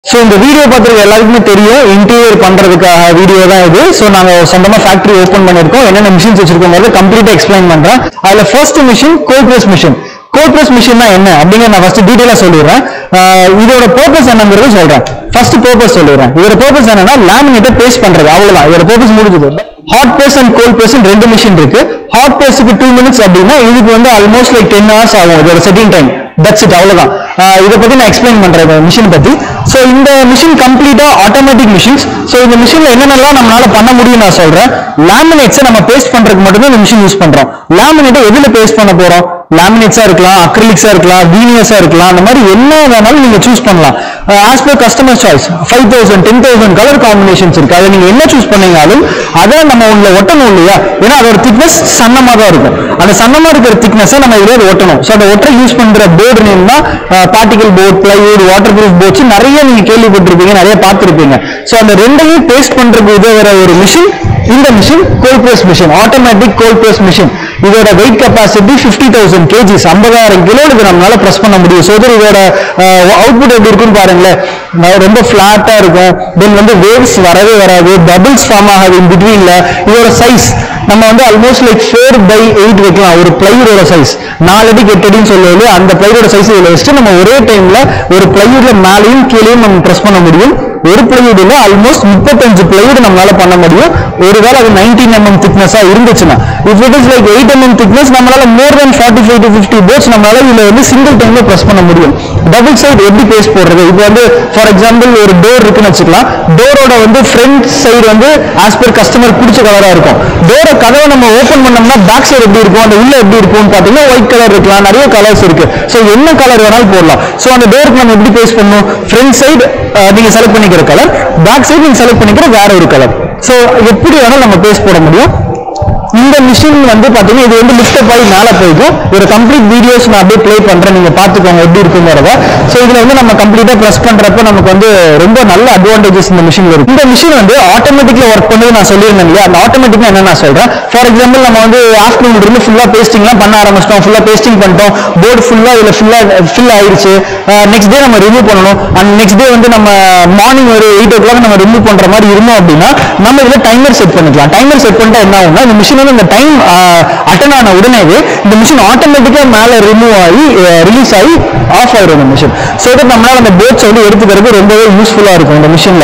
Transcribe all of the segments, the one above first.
so இந்த video பார்த்துருக்க எல்லாருக்குமே தெரியும் இன்டீரியர் பண்றதுக்காக வீடியோ தான் இது ஸோ நாங்க சொந்தமா ஃபேக்டரி ஓப்பன் பண்ணிருக்கோம் என்னென்ன மிஷின்ஸ் வச்சிருக்கோங்கிறது கம்ப்ளீட்டா எக்ஸ்பிளைன் பண்றேன் அதுல first machine cold press machine cold press machine என்ன அப்படிங்கிற நான் ஃபர்ஸ்ட் டீட்டெயிலா சொல்லிடுறேன் ஆஹ் இதோட பர்பஸ் என்னங்கிறது சொல்றேன் ஃபர்ஸ்ட் பர்பஸ் சொல்லிடுறேன் இதோட பர்பஸ் என்னன்னா லேமினேட்டை பேஸ்ட் பண்றது அவ்வளவுதான் இதோட பர்பஸ் முடிஞ்சது hot base and cold base ரெண்டு மிஷின் இருக்கு ஹாட் பேஸ்க்கு டூ மினிட்ஸ் அப்படின்னா இதுக்கு வந்து ஆல்மோஸ்ட் லைக் டென் ஹவர்ஸ் ஆகும் இதோட செட்டிங் டைம் தட்ஸ் இட் அவ்வளவுதான் ஆஹ் இதை பத்தி நான் எக்ஸ்பிளைன் பண்றேன் இந்த மிஷின் பத்தி ஸோ இந்த மிஷின் கம்ப்ளீட்டா ஆட்டோமேட்டிக் மிஷின்ஸ் ஸோ இந்த மிஷின்ல என்னென்னலாம் நம்மளால பண்ண முடியும் நான் சொல்றேன் லேமினேட்ஸை நம்ம பேஸ்ட் பண்றதுக்கு மட்டும்தான் இந்த மிஷின் யூஸ் பண்றோம் லேமினேட்டை எதுல பேஸ்ட் பண்ண போறோம் லேமினேட்ஸா இருக்கலாம் அக்ரிலிக்ஸா இருக்கலாம் வீனியஸா இருக்கலாம் அந்த மாதிரி என்ன வேணாலும் நீங்க சூஸ் பண்ணலாம் as per customer choice five thousand ten thousand colour combinations இருக்கு அதை நீங்க என்ன சூஸ் பண்ணீங்கனாலும் அதை நம்ம உள்ள ஒட்டணும் இல்லையா ஏன்னா அதோட திக்னஸ் சன்னமா தான் இருக்கும் அந்த சன்னமா இருக்கிற திக்னஸை நம்ம இதுல ஒட்டணும் ஸோ அந்த ஒற்றை யூஸ் பண்ற போர்டு நேம் தான் particle board plywood waterproof boards நிறைய நீங்க கேள்விப்பட்டிருப்பீங்க நிறைய பார்த்திருப்பீங்க ஸோ அந்த ரெண்டையும் பேஸ்ட் பண்றதுக்கு உதவுற ஒரு மிஷின் இந்த machine cold press machine automatic cold press machine இதோட weight capacity fifty thousand KGs ஐம்பதாயிரம் கிலோவுக்கு நம்மளால ப்ரெஸ் பண்ண முடியும் ஸோ இதோட அவுட்புட் எப்படி இருக்குன்னு பாருங்களேன் அஹ் ரொம்ப ஃபிளாட்டா இருக்கும் தென் வந்து வேவ்ஸ் வரவே வராது பபிள்ஸ் ஃபார்ம் ஆகாது இன் பிட்வீன்ல இதோட சைஸ் நம்ம வந்து almost like four by eight வைக்கலாம் ஒரு பிளைவுடோட சைஸ் நாலு அடி எட்டு அடின்னு சொல்லுவது அந்த பிளைவுடோட சைஸ் இதில் வச்சுட்டு நம்ம ஒரே டைம்ல ஒரு பிளைவுட்ல மேலேயும் கீழேயும் நம்ம ப்ரெஸ் பண்ண முடியும் ஒரு பிளைவுட்ல ஆல்மோஸ்ட் முப்பத்தஞ்சு பிளைவுட் நம்மளால பண்ண முடியும் ஒருவேளை அது நைன்டீன் எம்எம் திக்னஸா இருந்துச்சுன்னா if it is like eight mm thickness நம்மளால more than forty five to fifty boards நம்மளால இதுல வந்து சிங்கிள் டைம்ல ப்ரெஸ் பண்ண முடியும் டபுள் சைடு எப்படி பேஸ் போடுறது இப்போ வந்து ஃபார் எக்ஸாம்பிள் ஒரு டோர் இருக்குன்னு வச்சுக்கலாம் டோரோட வந்து ஃப்ரண்ட் சைடு வந்து ஆஸ் பர் கஸ்டமர் பிடிச்ச கலரா இருக்கும் டோர கதவை நம்ம ஓபன் பண்ணோம்னா பேக் சைடு எப்படி இருக்கும் அந்த உள்ள எப்படி இருக்கும்னு பாத்தீங்கன்னா ஒயிட் கலர் இருக்கலாம் நிறைய கலர்ஸ் இருக்கு ஸோ என்ன கலர் வேணாலும் போடலாம் ஸோ அந்த டோருக்கு நம்ம எப்படி பேஸ் பண்ணணும் ஃப்ரண்ட் சைடு நீங்க செலக்ட் பண்ணிக்கிற கலர் பேக் சைடு நீங்க செலக்ட் பண்ணிக்கிற வேற ஒரு கலர் ஸோ எப்படி வேணாலும் நம்ம பேஸ் போட முடியும் இந்த மிஷின் வந்து பாத்தீங்கன்னா இது வந்து லிஃப்ட் ஆகி மேல போய்க்கும் ஒரு கம்ப்ளீட் வீடியோஸ் நான் அப்படியே ப்ளே பண்றேன் நீங்க பாத்துக்கோங்க எப்படி இருக்குங்கிறத ஸோ இதுல வந்து நம்ம கம்ப்ளீட்டா ப்ரெஸ் பண்றப்ப நமக்கு வந்து ரொம்ப நல்ல அட்வான்டேஜஸ் இந்த மிஷின்ல இருக்கு இந்த மிஷின் வந்து ஆட்டோமேட்டிக்ல ஒர்க் பண்ணுது நான் சொல்லியிருந்தேன் இல்லையா அந்த ஆட்டோமேட்டிக்கா என்ன நான் சொல்றேன் ஃபார் எக்ஸாம்பிள் நம்ம வந்து ஆஃப்டர்நூன் இருந்து ஃபுல்லா பேஸ்டிங்லாம் பண்ண ஆரம்பிச்சிட்டோம் ஃபுல்லா பேஸ்டிங் பண்ணிட்டோம் போர்டு ஃபுல்லா இதுல ஃபுல்லா ஃபில் ஆயிருச்சு நெக்ஸ்ட் டே நம்ம ரிமூவ் பண்ணணும் அண்ட் நெக்ஸ்ட் டே வந்து நம்ம மார்னிங் ஒரு எயிட் ஓ கிளாக் நம்ம ரிமூவ் பண்ற மாதிரி இருந்தோம் அப்படின்னா நம்ம இதுல டைமர் செட் பண்ணிக்கலாம் டைமர் செட் பண்ணிட்டா என்ன ஆகும்னா இந்த மிஷின் வந்து இந்த டைம் அட்டன் ஆன உடனேவே இந்த மிஷின் ஆட்டோமேட்டிக்கா மேல ரிமூவ் ஆகி ரிலீஸ் ஆகி ஆஃப் ஆயிடும் இந்த மிஷின் ஸோ தட் நம்மளால அந்த போட்ஸ் வந்து எடுத்துக்கிறது ரொம்பவே யூஸ்ஃபுல்லா இருக்கும் இந்த மிஷின்ல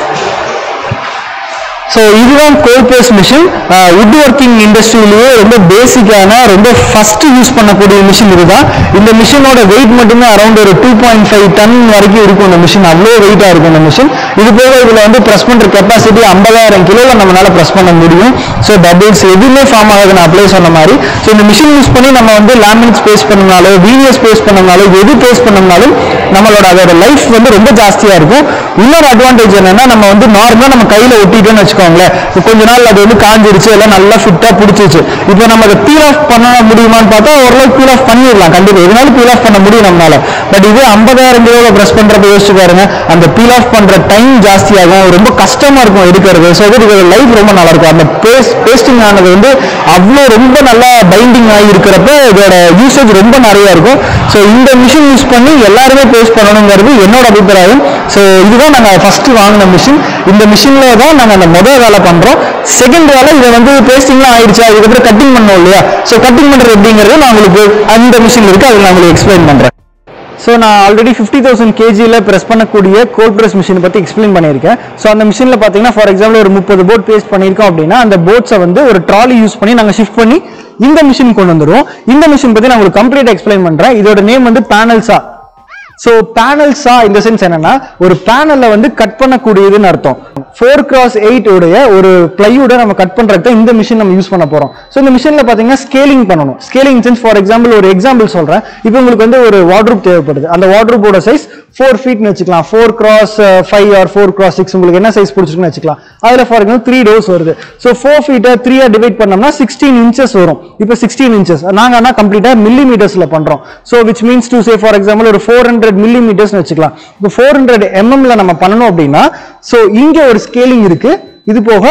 ஸோ இதுதான் கோல்பேஸ் மிஷின் வுட் ஒர்க்கிங் இண்டஸ்ட்ரியிலேயே ரொம்ப பேசிக்கான ரொம்ப ஃபர்ஸ்ட் யூஸ் பண்ணக்கூடிய மிஷின் இதுதான் இந்த மிஷினோட வெயிட் மட்டுமே அரௌண்ட் ஒரு டூ பாயிண்ட் ஃபைவ் டன் வரைக்கும் இருக்கும் இந்த மிஷின் அவ்வளோ வெயிட்டாக இருக்கும் இந்த மிஷின் இது போக இதில் வந்து ப்ரெஸ் பண்ணுற கெப்பாசிட்டி ஐம்பதாயிரம் கிலோவில் நம்மளால ப்ரெஸ் பண்ண முடியும் ஸோ டபுள்ஸ் எதுவுமே ஃபார்ம் ஆகாது நான் அப்ளை சொன்ன மாதிரி ஸோ இந்த மிஷின் யூஸ் பண்ணி நம்ம வந்து லேமினேட் பேஸ் பண்ணனாலோ வீடியோஸ் பேஸ் பண்ணனாலோ எது பேஸ் பண்ணனாலும் நம்மளோட அதோட லைஃப் வந்து ரொம்ப ஜாஸ்தியாக இருக்கும் இன்னொரு அட்வான்டேஜ் என்னன்னா நம்ம வந்து நார்மலாக நம்ம கையில் ஒட்டிட்டோம்னு வச்சுக்கோங்களேன் இப்போ கொஞ்ச நாள் அது வந்து காஞ்சிருச்சு எல்லாம் நல்லா ஃபிட்டாக பிடிச்சிச்சு இப்போ நம்ம அதை பீல் ஆஃப் பண்ண முடியுமான்னு பார்த்தா ஓரளவுக்கு பீல் ஆஃப் பண்ணிடலாம் கண்டிப்பாக எதனால பீல் ஆஃப் பண்ண முடியும் நம்மளால பட் இது ஐம்பதாயிரம் கிலோவில் ப்ரெஸ் பண்ணுறப்ப யோசிச்சு பாருங்க அந்த பீல் ஆஃப் பண்ணுற டைம் ஜாஸ்தியாகும் ரொம்ப கஷ்டமா இருக்கும் எடுக்கிறது ஸோ இதோட லைஃப் ரொம்ப நல்லா இருக்கும் அந்த பேஸ்ட் பேஸ்டிங் ஆனது வந்து அவ்வளோ ரொம்ப நல்லா பைண்டிங் ஆகி இருக்கிறப்ப இதோட யூசேஜ் ரொம்ப நிறைய இருக்கும் ஸோ இந்த மிஷின் யூஸ் பண்ணி எல்லாருமே பேஸ்ட் பண்ணணுங்கிறது என்னோட அபிப்பிராயம் ஸோ இதுதான் நாங்கள் ஃபர்ஸ்ட் வாங்கின மிஷின் இந்த மிஷின்ல தான் நாங்கள் அந்த முதல் வேலை பண்றோம் செகண்ட் வேலை இதை வந்து பேஸ்டிங்லாம் ஆயிடுச்சு அதுக்கப்புறம் கட்டிங் பண்ணோம் இல்லையா ஸோ கட்டிங் பண்றது எப்படிங்கிறது நான் உங்களுக்கு அந்த மிஷின் இருக்கு அதில் நான் உங்களுக்கு எக்ஸ்பிளைன் பண்றேன் ஸோ நான் ஆல்ரெடி ஃபிஃப்டி தௌசண்ட் கேஜியில் ப்ரெஸ் பண்ணக்கூடிய கோல்ட் ப்ரெஸ் மிஷினை பற்றி எக்ஸ்பிளைன் பண்ணியிருக்கேன் ஸோ அந்த மிஷினில் பார்த்தீங்கன்னா ஃபார் எக்ஸாம்பிள் ஒரு முப்பது போட் பேஸ்ட் பண்ணியிருக்கோம் அப்படின்னா அந்த போட்ஸை வந்து ஒரு ட்ராலி யூஸ் பண்ணி நாங்கள் ஷிஃப்ட் பண்ணி இந்த மிஷின் கொண்டு வந்துருவோம் இந்த மிஷின் பற்றி நான் உங்களுக்கு கம்ப்ளீட் எக்ஸ்பிளைன் பண்ணுறேன் இதோட நேம் வந்து பேனல்ஸா ஸோ பேனல்ஸா இந்த சென்ஸ் என்னன்னா ஒரு பேனல்ல வந்து கட் பண்ணக்கூடியதுன்னு அர்த்தம் ஃபோர் கிராஸ் எயிட் உடைய ஒரு பிளைவுட நம்ம கட் பண்றதுக்கு தான் இந்த மிஷின் நம்ம யூஸ் பண்ண போறோம் ஸோ இந்த மிஷின்ல பாத்தீங்கன்னா ஸ்கேலிங் பண்ணணும் ஸ்கேலிங் சென்ஸ் ஃபார் எக்ஸாம்பிள் ஒரு எக்ஸாம்பிள் சொல்றேன் இப்போ உங்களுக்கு வந்து ஒரு வார்ட்ரூப் தேவைப்படுது அந்த வார்ட்ரூப்போட சைஸ் ஃபோர் ஃபீட்னு வச்சுக்கலாம் four cross five or four cross six உங்களுக்கு என்ன சைஸ் பிடிச்சிருக்குன்னு வச்சுக்கலாம் அதில் ஃபார் எக்ஸாம்பிள் த்ரீ டோர்ஸ் வருது ஸோ ஃபோர் ஃபீட்டை த்ரீயா டிவைட் பண்ணோம்னா சிக்ஸ்டீன் இன்ச்சஸ் வரும் இப்போ சிக்ஸ்டீன் இன்ச்சஸ் நாங்கள் ஆனால் கம்ப்ளீட்டாக மில்லி மீட்டர்ஸில் பண்ணுறோம் so which means to say for example ஒரு ஃபோர் ஹண்ட்ரட் மில்லி மீட்டர்ஸ்னு வச்சுக்கலாம் இப்போ ஃபோர் ஹண்ட்ரட் எம்எம்ல நம்ம பண்ணணும் அப்படின்னா ஸோ இங்கே ஒரு ஸ்கேலிங் இருக்கு இது போக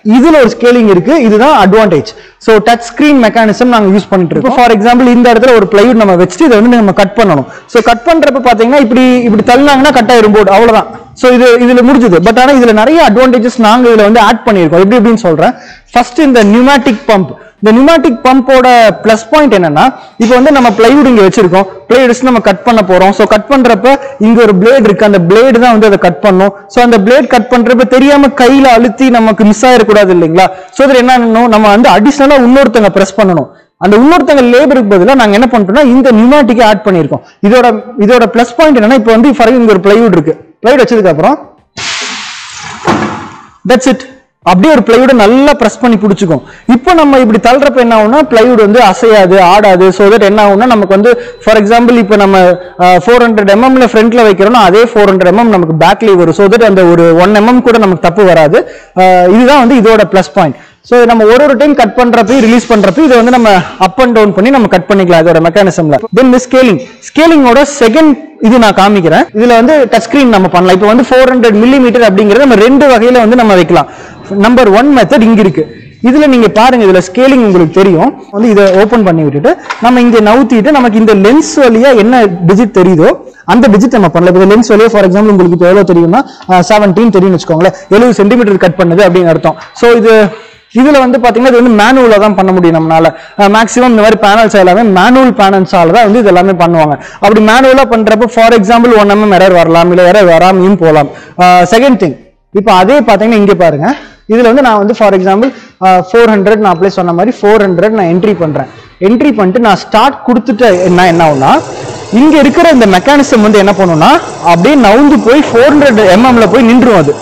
இதுல ஒரு ஸ்கேலிங் இருக்கு இதுதான் advantage so touch screen mechanism நாங்க யூஸ் பண்ணிட்டு இருக்கோம் ஃபார் எக்ஸாம்பிள் இந்த இடத்துல ஒரு பிளைவுட் நம்ம வச்சுட்டு இதை வந்து நம்ம கட் பண்ணணும் ஸோ கட் பண்றப்ப பாத்தீங்கன்னா இப்படி இப்படி தள்ளினாங்கன்னா கட் ஆயிரும் போர்டு அவ்வளவுதான் ஸோ இது இதுல முடிஞ்சது பட் ஆனா இதுல நிறைய அட்வான்டேஜஸ் நாங்க இதுல வந்து ஆட் பண்ணியிருக்கோம் எப்படி எப்படின்னு சொல்றேன் ஃபர்ஸ்ட் இந்த நியூமேட்டிக் பம்ப் இந்த நியூமேட்டிக் பம்போட ப்ளஸ் பாயிண்ட் என்னன்னா இப்போ வந்து நம்ம பிளைவுட் இங்க வச்சிருக்கோம் பிளேட் வச்சு நம்ம கட் பண்ண போறோம் ஸோ கட் பண்றப்ப இங்க ஒரு பிளேட் இருக்கு அந்த பிளேடு தான் வந்து அதை கட் பண்ணும் ஸோ அந்த பிளேட் கட் பண்றப்ப தெரியாம கையில அழுத்தி நமக்கு மிஸ் ஆயிடக்கூடாது இல்லைங்களா ஸோ இதில் என்ன பண்ணணும் நம்ம வந்து அடிஷனலா இன்னொருத்தங்க ப்ரெஸ் பண்ணணும் அந்த இன்னொருத்தங்க லேபருக்கு பதிலாக நாங்க என்ன பண்ணிட்டோம்னா இந்த நியூமேட்டிக்கை ஆட் பண்ணியிருக்கோம் இதோட இதோட ப்ளஸ் பாயிண்ட் என்னன்னா இப்போ வந்து ஃபார் இங்க ஒரு பிளைவுட் இருக்கு பிளைவுட் வச்சதுக்கு அப்புறம் தட்ஸ் இட் அப்படியே ஒரு பிளைவுட நல்லா பிரஸ் பண்ணி பிடிச்சிக்கும் இப்போ நம்ம இப்படி தள்ளுறப்ப என்ன ஆகும்னா பிளைவுட் வந்து அசையாது ஆடாது ஸோ தட் என்ன ஆகும்னா நமக்கு வந்து ஃபார் எக்ஸாம்பிள் இப்போ நம்ம ஃபோர் ஹண்ட்ரட் எம்எம்ல ஃப்ரண்ட்ல வைக்கிறோம்னா அதே ஃபோர் ஹண்ட்ரட் எம்எம் நமக்கு பேக்லேயே வரும் ஸோ தட் அந்த ஒரு ஒன் எம்எம் கூட நமக்கு தப்பு வராது அஹ் இதுதான் வந்து இதோட ப்ளஸ் பாயிண்ட் ஸோ நம்ம ஒரு ஒரு டைம் கட் பண்றப்ப ரிலீஸ் பண்றப்ப இதை வந்து நம்ம அப் அண்ட் டவுன் பண்ணி நம்ம கட் பண்ணிக்கலாம் இதோட மெக்கானிசம்ல தென் ஸ்கேலிங் ஸ்கேலிங்கோட செகண்ட் இது நான் காமிக்கிறேன் இதுல வந்து டச் ஸ்கிரீன் நம்ம பண்ணலாம் இப்போ வந்து ஃபோர் ஹண்ட்ரட் மில்லிமீட்டர் அப்படிங்கறது நம்ம ரெண்டு வகையில வந்து நம்ம வைக்கலாம் நம்பர் ஒன் மெத்தட் இங்க இருக்கு இதுல நீங்க பாருங்க இதுல ஸ்கேலிங் உங்களுக்கு தெரியும் வந்து இதை ஓபன் பண்ணி விட்டுட்டு நம்ம இங்க நவுத்திட்டு நமக்கு இந்த லென்ஸ் வழியா என்ன டிஜிட் தெரியுதோ அந்த டிஜிட் நம்ம பண்ணலாம் இப்போ லென்ஸ் வழியா ஃபார் எக்ஸாம்பிள் உங்களுக்கு இப்போ எவ்வளவு தெரியும்னா செவன்டீன் தெரியும்னு வச்சுக்கோங்களேன் எழுபது சென்டிமீட்டர் கட் பண்ணுது அப்படின்னு அர்த்தம் ஸோ இது இதுல வந்து பாத்தீங்கன்னா இது வந்து மேனுவலா தான் பண்ண முடியும் நம்மளால மேக்ஸிமம் இந்த மாதிரி பேனல்ஸ் எல்லாமே மேனுவல் பேனல்ஸால தான் வந்து இது எல்லாமே பண்ணுவாங்க அப்படி மேனுவலா பண்றப்ப for example one mm error வரலாம் இல்ல எரர் வராமையும் போகலாம் செகண்ட் திங் இப்போ அதே பாத்தீங்கன்னா இங்க பாருங்க இதுல வந்து நான் வந்து ஃபார் எக்ஸாம்பிள் ஃபோர் ஹண்ட்ரட் நான் அப்ளை சொன்ன மாதிரி ஃபோர் ஹண்ட்ரட் நான் என்ட்ரி பண்றேன் என்ட்ரி பண்ணிட்டு நான் ஸ்டார்ட் கொடுத்துட்டு என்ன என்ன ஆகும்னா இங்க இருக்கிற இந்த மெக்கானிசம் வந்து என்ன பண்ணும்னா அப்படியே நவுந்து போய் ஃபோர் ஹண்ட்ரட் எம்எம்ல போய் நின்றும் அது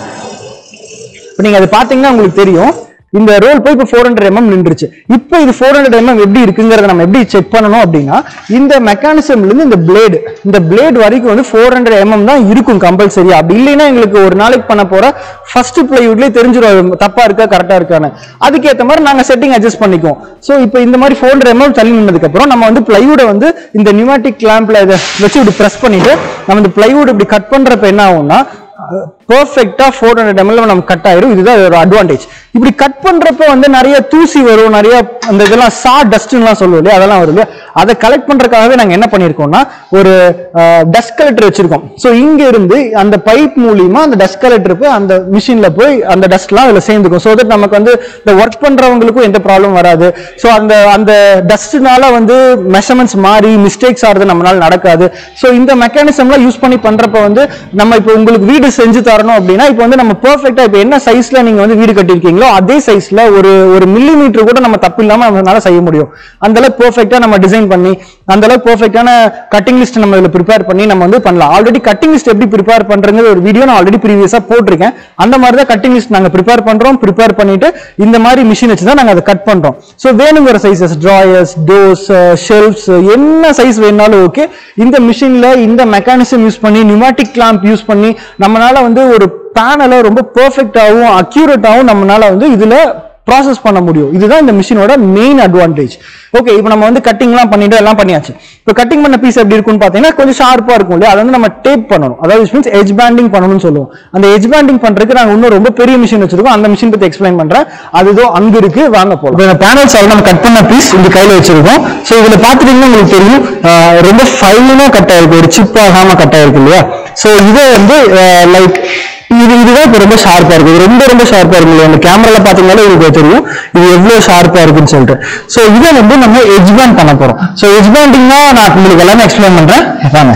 இப்போ நீங்க அதை பாத்தீங்கன்னா உங்களுக்கு தெரியும் இந்த ரோல் போய் இப்போ ஃபோர் ஹண்ட்ரட் எம்எம் நின்றுச்சு இப்போ இது ஃபோர் ஹண்ட்ரட் எம்எம் எப்படி இருக்குங்கிறத நம்ம எப்படி செக் பண்ணணும் அப்படின்னா இந்த மெக்கானிசம்ல இருந்து இந்த பிளேடு இந்த பிளேட் வரைக்கும் வந்து ஃபோர் ஹண்ட்ரட் எம்எம் தான் இருக்கும் கம்பல்சரி அப்படி இல்லைன்னா எங்களுக்கு ஒரு நாளைக்கு பண்ண போற ஃபர்ஸ்ட் பிளைவுட்லேயே தெரிஞ்சிடும் அது தப்பா இருக்கா கரெக்டா இருக்கான்னு அதுக்கேற்ற மாதிரி நாங்க செட்டிங் அட்ஜஸ்ட் பண்ணிக்குவோம் ஸோ இப்போ இந்த மாதிரி ஃபோர் ஹண்ட்ரட் எம்எம் தள்ளி நின்னதுக்கு அப்புறம் நம்ம வந்து பிளைவுட வந்து இந்த நியூமேட்டிக் கிளாம்ப்ல இதை வச்சு இப்படி ப்ரெஸ் பண்ணிட்டு நம்ம இந்த பிளைவுட் இப்படி கட் பண்றப்ப என்ன ஆகும்னா பெர்ஃபெக்டா ஃபோர் ஹண்ட்ரட் எம்எல் நம்ம கட் ஆயிரும் இதுதான் ஒரு அட்வான்டேஜ் இப்படி கட் பண்றப்ப வந்து நிறைய தூசி வரும் நிறைய அந்த இதெல்லாம் சா டஸ்ட்லாம் சொல்லுவோம் இல்லையா அதெல்லாம் வரும் இல்லையா அதை கலெக்ட் பண்றதுக்காகவே நாங்க என்ன பண்ணிருக்கோம்னா ஒரு டஸ்ட் கலெக்டர் வச்சிருக்கோம் ஸோ இங்க இருந்து அந்த பைப் மூலியமா அந்த டஸ்ட் கலெக்டர் போய் அந்த மிஷின்ல போய் அந்த டஸ்ட்லாம் அதுல சேர்ந்துக்கும் ஸோ தட் நமக்கு வந்து இந்த ஒர்க் பண்றவங்களுக்கும் எந்த ப்ராப்ளம் வராது ஸோ அந்த அந்த டஸ்ட்னால வந்து மெஷர்மெண்ட்ஸ் மாறி மிஸ்டேக்ஸ் ஆறது நம்மளால நடக்காது ஸோ இந்த மெக்கானிசம்லாம் யூஸ் பண்ணி பண்றப்ப வந்து நம்ம இப்போ உங்களுக்கு வீடு செஞ்சு தரணும் அப்படின்னா இப்போ வந்து நம்ம பெர்ஃபெக்ட்டா இப்போ என்ன சைஸ்ல நீங்க வந்து வீடு கட்டியிருக்கீங்களோ அதே சைஸ்ல ஒரு ஒரு மில்லி மீட்டர் கூட நம்ம தப்பு இல்லாம நம்மளால செய்ய முடியும் அந்த அளவுக்கு பெர்ஃபெக்ட்டா நம்ம டிசைன் பண்ணி அந்த அளவுக்கு பெர்ஃபெக்ட்டான கட்டிங் லிஸ்ட் நம்ம இதுல ப்ரிப்பேர் பண்ணி நம்ம வந்து பண்ணலாம் ஆல்ரெடி கட்டிங் லிஸ்ட் எப்படி ப்ரிப்பேர் பண்றது ஒரு வீடியோ நான் ஆல்ரெடி ப்ரீவியஸா போட்டிருக்கேன் அந்த மாதிரி தான் கட்டிங் லிஸ்ட் நாங்க ப்ரிப்பேர் பண்றோம் ப்ரிப்பேர் பண்ணிட்டு இந்த மாதிரி மிஷின் வச்சு தான் நாங்க அதை கட் பண்றோம் ஸோ வேணுங்கிற சைசஸ் ட்ராயர்ஸ் டோர்ஸ் ஷெல்ஃப்ஸ் என்ன சைஸ் வேணாலும் ஓகே இந்த மிஷின்ல இந்த மெக்கானிசம் யூஸ் பண்ணி நியூமேட்டிக் கிளாம்ப் யூஸ் பண்ணி நம்மளால வந்து ஒரு பேனலை ரொம்ப பெர்ஃபெக்டாகவும் அக்யூரேட்டாகவும் நம்மளால வந்து இதுல ப்ராசஸ் பண்ண முடியும் இதுதான் இந்த மிஷினோட மெயின் அட்வான்டேஜ் ஓகே இப்போ நம்ம வந்து கட்டிங்லாம் பண்ணிட்டு எல்லாம் பண்ணியாச்சு இப்போ கட்டிங் பண்ண பீஸ் எப்படி இருக்கும்னு பார்த்தீங்கன்னா கொஞ்சம் ஷார்ப்பா இருக்கும் இல்லையா அதை வந்து நம்ம டேப் பண்ணணும் அதாவது மீன்ஸ் எஜ் பேண்டிங் பண்ணணும்னு சொல்லுவோம் அந்த எஜ் பேண்டிங் பண்றதுக்கு நாங்கள் இன்னும் ரொம்ப பெரிய மிஷின் வச்சிருக்கோம் அந்த மிஷின் பத்தி எக்ஸ்பிளைன் பண்றேன் அதுதான் அங்க இருக்கு வாங்க போகலாம் இப்போ இந்த பேனல்ஸ் நம்ம கட் பண்ண பீஸ் இந்த கையில வச்சிருக்கோம் ஸோ இதுல பாத்துட்டீங்கன்னா உங்களுக்கு தெரியும் ஆஹ் ரொம்ப ஃபைனா கட் ஆயிருக்கு ஒரு சிப் ஆகாம கட் ஆயிருக்கு இல்லையா ஸோ இதை வந்து லைக் இது இதுதான் இப்போ ரொம்ப ஷார்ப்பா இருக்கு இது ரொம்ப ரொம்ப ஷார்ப்பா இருக்கு இல்லையா அந்த கேமரால பாத்தீங்கன்னா உங்களுக்கு தெரியும் இது எவ்வளவு ஷார்ப்பா இருக்குன்னு சொல்லிட்டு ஸோ இதை வந்து நம்ம எஜ் பேண்ட் பண்ண போறோம் ஸோ எஜ் பேண்டிங்னா நான் உங்களுக்கு எல்லாமே எக்ஸ்பிளைன் பண்றேன் வாங்க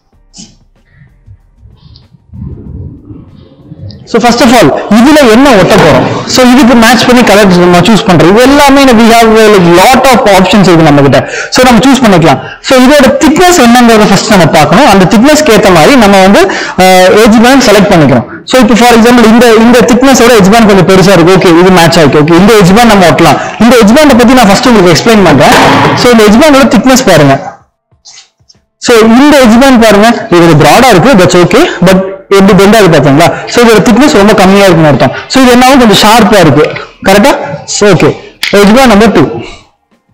ஸோ ஃபர்ஸ்ட் ஆஃப் ஆல் இதுல என்ன ஒட்ட போறோம் ஸோ இதுக்கு மேட்ச் பண்ணி கலர் நம்ம சூஸ் பண்றோம் இது எல்லாமே we have lot of options இருக்கு நம்ம கிட்ட ஸோ நம்ம சூஸ் பண்ணிக்கலாம் ஸோ இதோட திக்னஸ் என்னங்கிறத ஃபர்ஸ்ட் நம்ம பார்க்கணும் அந்த திக்னஸ்க்கு ஏற்ற மாதிரி நம்ம வந்து ஏஜ் பேண்ட் செலக்ட் பண்ணிக்கிறோம் ஸோ இப்போ ஃபார் எக்ஸாம்பிள் இந்த இந்த திக்னஸோட எஜ் பேண்ட் கொஞ்சம் பெருசா இருக்கு ஓகே இது மேட்ச் ஆயிருக்கு ஓகே இந்த எஜ் பேண்ட் நம்ம ஒட்டலாம் இந்த எஜ் பேண்டை பத்தி நான் ஃபர்ஸ்ட் உங்களுக்கு எக்ஸ்பிளைன் பண்றேன் ஸோ இந்த எஜ் பேண்டோட திக்னஸ் பாருங்க ஸோ இந்த எஜ் பேண்ட் பாருங்க இது ப்ராடா இருக்கு தட்ஸ் ஓகே பட் எப்படி பெண்ட் ஆகுது பார்த்தீங்களா ஸோ இதோட திக்னஸ் ரொம்ப கம்மியா இருக்குன்னு அர்த்தம் ஸோ இது என்ன கொஞ்சம் ஷார்ப்பா இருக்கு கரெக்டா so okay edge band number two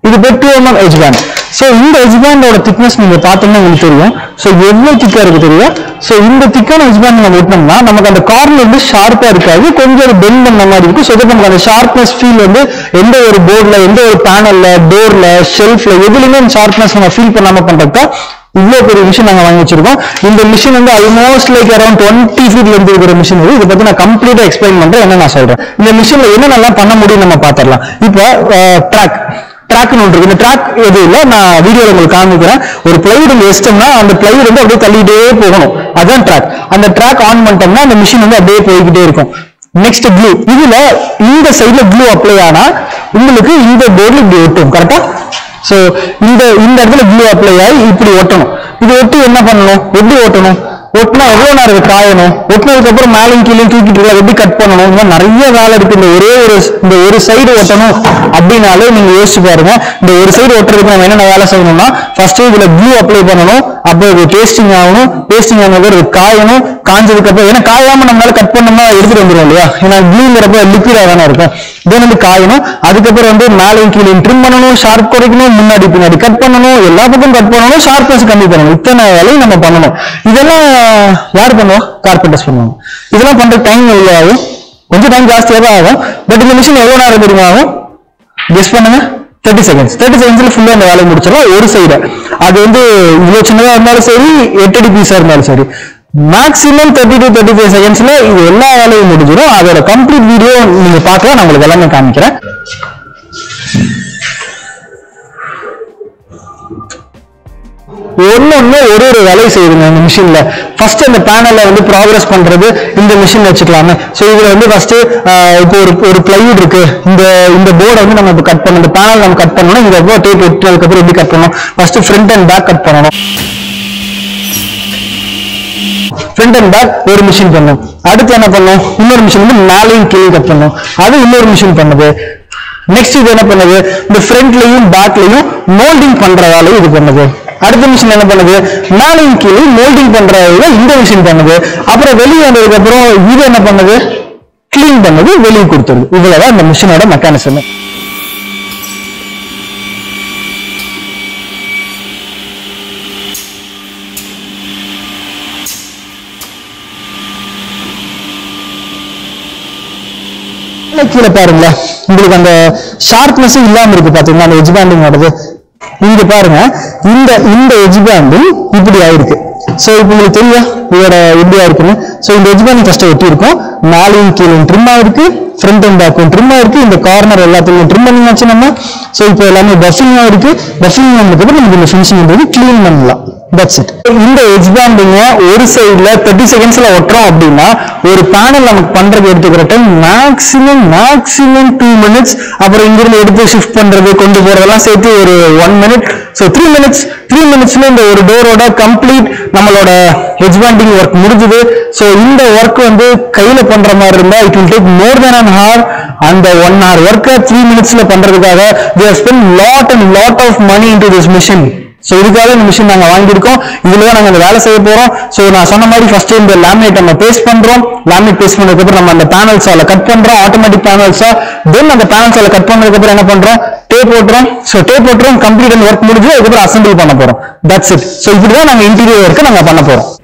இது பேர் two mm edge band so இந்த எஜ் பேண்டோட திக்னஸ் நீங்க பார்த்தீங்கன்னா உங்களுக்கு தெரியும் ஸோ எவ்வளவு திக்கா இருக்கு தெரியும் ஸோ இந்த திக்கான எஜ் பேண்ட் நம்ம ஒட்டினோம்னா நமக்கு அந்த கார்னர் வந்து ஷார்ப்பா இருக்காது கொஞ்சம் ஒரு பெண்ட் பண்ண மாதிரி இருக்கும் ஸோ நமக்கு அந்த ஷார்ப்னஸ் ஃபீல் வந்து எந்த ஒரு போர்ட்ல எந்த ஒரு பேனல்ல டோர்ல ஷெல்ஃப்ல எதுலையுமே அந்த ஷார்ப்னஸ் நம்ம ஃபீல் பண்ணாம பண்றதுக்கு இவ்வளோ பெரிய மிஷின் நாங்கள் வாங்கி வச்சிருக்கோம் இந்த மிஷின் வந்து ஆல்மோஸ்ட் லைக் அரௌண்ட் டுவெண்ட்டி ஃபீட்ல இருந்து இருக்கிற மிஷின் இது இதை பத்தி நான் கம்ப்ளீட்டா எக்ஸ்பிளைன் பண்றேன் என்ன நான் சொல்றேன் இந்த மிஷின்ல என்னென்னலாம் பண்ண முடியும் நம்ம பார்த்துடலாம் இப்போ ட்ராக் ட்ராக்னு ஒன்று இருக்கு இந்த ட்ராக் எது இல்லை நான் வீடியோவில் உங்களுக்கு காமிக்கிறேன் ஒரு பிளைவுட் வச்சிட்டோம்னா அந்த பிளைவுட் வந்து அப்படியே தள்ளிட்டே போகணும் அதான் ட்ராக் அந்த ட்ராக் ஆன் பண்ணிட்டோம்னா அந்த மிஷின் வந்து அப்படியே போய்கிட்டே இருக்கும் நெக்ஸ்ட் ப்ளூ இதுல இந்த சைடுல ப்ளூ அப்ளை ஆனா உங்களுக்கு இந்த போர்டில் இப்படி ஒட்டும் கரெக்டா சோ இந்த இந்த இடத்துல ப்ளூ அப்ளை ஆகி இப்படி ஒட்டணும் இது ஒட்டி என்ன பண்ணணும் எப்படி ஒட்டணும் ஒட்டினா எவ்வளவு நேரம் இது காயணும் ஒட்டினதுக்கு அப்புறம் மேலும் கீழே தூக்கிட்டு இருக்கலாம் எப்படி கட் பண்ணணும் இந்த மாதிரி நிறைய வேலை இருக்கு இந்த ஒரே ஒரு இந்த ஒரு சைடு ஒட்டணும் அப்படின்னாலே நீங்க யோசிச்சு பாருங்க இந்த ஒரு சைடு ஒட்டுறதுக்கு நம்ம என்னென்ன வேலை செய்யணும்னா ஃபர்ஸ்ட் இதுல ப்ளூ அப்ளை பண்ணணும் அப்போ இது பேஸ்டிங் ஆகணும் பேஸ்டிங் ஆனது இது காயணும் காஞ்சதுக்கு அப்புறம் ஏன்னா காயாம நம்மளால கட் பண்ணோம்னா எடுத்துட்டு வந்துடும் இல்லையா ஏன்னா ப்ளூங்கிறப்ப லிக்விடா தானே இருக்கும் தென் வந்து காயணும் அதுக்கப்புறம் வந்து மேலையும் கீழே ட்ரிம் பண்ணணும் ஷார்ப் குறைக்கணும் முன்னாடி பின்னாடி கட் பண்ணணும் எல்லா பக்கம் கட் பண்ணணும் ஷார்ப்னஸ் கம்மி பண்ணணும் இத்தனை வேலையும் நம்ம பண்ணணும் இதெல்லாம் யார் பண்ணுவா கார்பெண்டர்ஸ் பண்ணுவாங்க இதெல்லாம் பண்ற டைம் எவ்வளவு ஆகும் கொஞ்சம் டைம் ஜாஸ்தியாக தான் ஆகும் பட் இந்த மிஷின் எவ்வளவு நேரம் தெரியுமா ஆகும் கெஸ் பண்ணுங்க தேர்ட்டி செகண்ட்ஸ் தேர்ட்டி செகண்ட்ஸ்ல ஃபுல்லா அந்த வேலையை முடிச்சிடலாம் ஒரு சைடு அது வந்து இவ்வளவு சின்னதா இருந்தாலும் சரி எட்டு அடி பீஸா இருந்தாலும் சரி maximum thirty to thirty five செகண்ட்ஸ்ல இது எல்லா வேலையும் முடிஞ்சிடும் அதோட கம்ப்ளீட் வீடியோ நீங்க பார்க்கலாம் நான் உங்களுக்கு எல்லாமே காமிக்கிறேன் ஒன்னொன்னு ஒரு ஒரு வேலையை செய்யுதுங்க இந்த மிஷின்ல ஃபர்ஸ்ட் அந்த பேனல்ல வந்து ப்ராக்ரஸ் பண்றது இந்த மிஷின் வச்சுக்கலாமே ஸோ இதுல வந்து ஃபர்ஸ்ட் இப்போ ஒரு ஒரு பிளைவுட் இருக்கு இந்த இந்த போர்டை வந்து நம்ம இப்போ கட் பண்ணணும் இந்த பேனல் நம்ம கட் பண்ணணும் இந்த எவ்வளோ டேப் ஒட்டினதுக்கு அப்புறம் எப்படி கட் பண்ணணும் first front and back cut பண்ணணும் ஃப்ரண்ட் அண்ட் பேக் ஒரு மிஷின் பண்ணும் அடுத்து என்ன பண்ணும் இன்னொரு மிஷின் வந்து மேலையும் கீழே கட் பண்ணும் அது இன்னொரு மிஷின் பண்ணுது நெக்ஸ்ட் இது என்ன பண்ணுது இந்த ஃப்ரண்ட்லயும் பேக்லயும் மோல்டிங் பண்ற வேலையை இது பண்ணுது அடுத்த மிஷின் என்ன பண்ணுது மேலையும் கீழே மோல்டிங் பண்ற வேலையை இந்த மிஷின் பண்ணுது அப்புறம் வெளியே வந்ததுக்கு அப்புறம் இது என்ன பண்ணுது கிளீன் பண்ணுது வெளியே கொடுத்துருது இவ்வளவுதான் இந்த மிஷினோட மெக்கானிசம் கீழே கீழே பாருங்களேன் உங்களுக்கு அந்த ஷார்ப்னஸ் இல்லாம இருக்கு பாத்தீங்களா அந்த எஜ் பேண்டிங்கோடது இங்க பாருங்க இந்த இந்த எஜ் பேண்டும் இப்படி ஆயிருக்கு சோ இப்போ உங்களுக்கு தெரியும் இதோட எப்படி ஆயிருக்குன்னு சோ இந்த எஜ் பேண்ட் ஃபர்ஸ்ட் ஒட்டி இருக்கும் மேலையும் கீழே ட்ரிம் ஆயிருக்கு ஃப்ரண்ட் அண்ட் பேக்கும் ட்ரிம் ஆயிருக்கு இந்த கார்னர் எல்லாத்தையும் ட்ரிம் பண்ணியாச்சு நம்ம சோ இப்போ எல்லாமே பஃபிங் ஆயிருக்கு பஃபிங் ஆனதுக்கு அப்புறம் நமக்கு இந்த ஃபினிஷிங் வந்து க்ளீன் பண்ணலாம் தட்ஸ் இட் இந்த எஜ் பேண்டிங்க ஒரு சைடுல தேர்ட்டி செகண்ட்ஸ்ல ஒட்டுறோம் அப்படின்னா ஒரு பேனல் நமக்கு பண்றது எடுத்துக்கிற time maximum maximum two minutes அப்புறம் இங்கிருந்து எடுத்து ஷிஃப்ட் பண்றது கொண்டு போறதெல்லாம் சேர்த்து ஒரு one minute so three minutes three மினிட்ஸ்ல இந்த ஒரு டோரோட கம்ப்ளீட் நம்மளோட எஜ் பேண்டிங் ஒர்க் முடிஞ்சுது ஸோ இந்த ஒர்க் வந்து கையில பண்ற மாதிரி இருந்தா it will take more than an hour அந்த ஒன் ஹவர் ஒர்க்கை த்ரீ மினிட்ஸ்ல பண்றதுக்காக they spend lot and lot of money into this machine so இதுக்காக இந்த மிஷின் நாங்கள் வாங்கியிருக்கோம் இதுல தான் நாங்கள் இந்த வேலை செய்ய போறோம் ஸோ நான் சொன்ன மாதிரி ஃபர்ஸ்ட் இந்த லேமினேட் நம்ம பேஸ்ட் பண்றோம் லேமினேட் பேஸ்ட் பண்ணதுக்கப்புறம் நம்ம அந்த பேனல்ஸால கட் பண்றோம் ஆட்டோமேட்டிக் பேனல்ஸா தென் அந்த பேனல்ஸால கட் பண்ணதுக்கப்புறம் என்ன பண்றோம் டேப் ஓட்டுறோம் ஸோ டேப் ஓட்டுறோம் கம்ப்ளீட் ஒர்க் முடிஞ்சு அதுக்கப்புறம் அசம்பிள் பண்ண போறோம் தட்ஸ் இட் ஸோ இப்படிதான் நாங்கள் இன்டீரியர் ஒர்க்கு நாங்கள் பண்ண போறோம்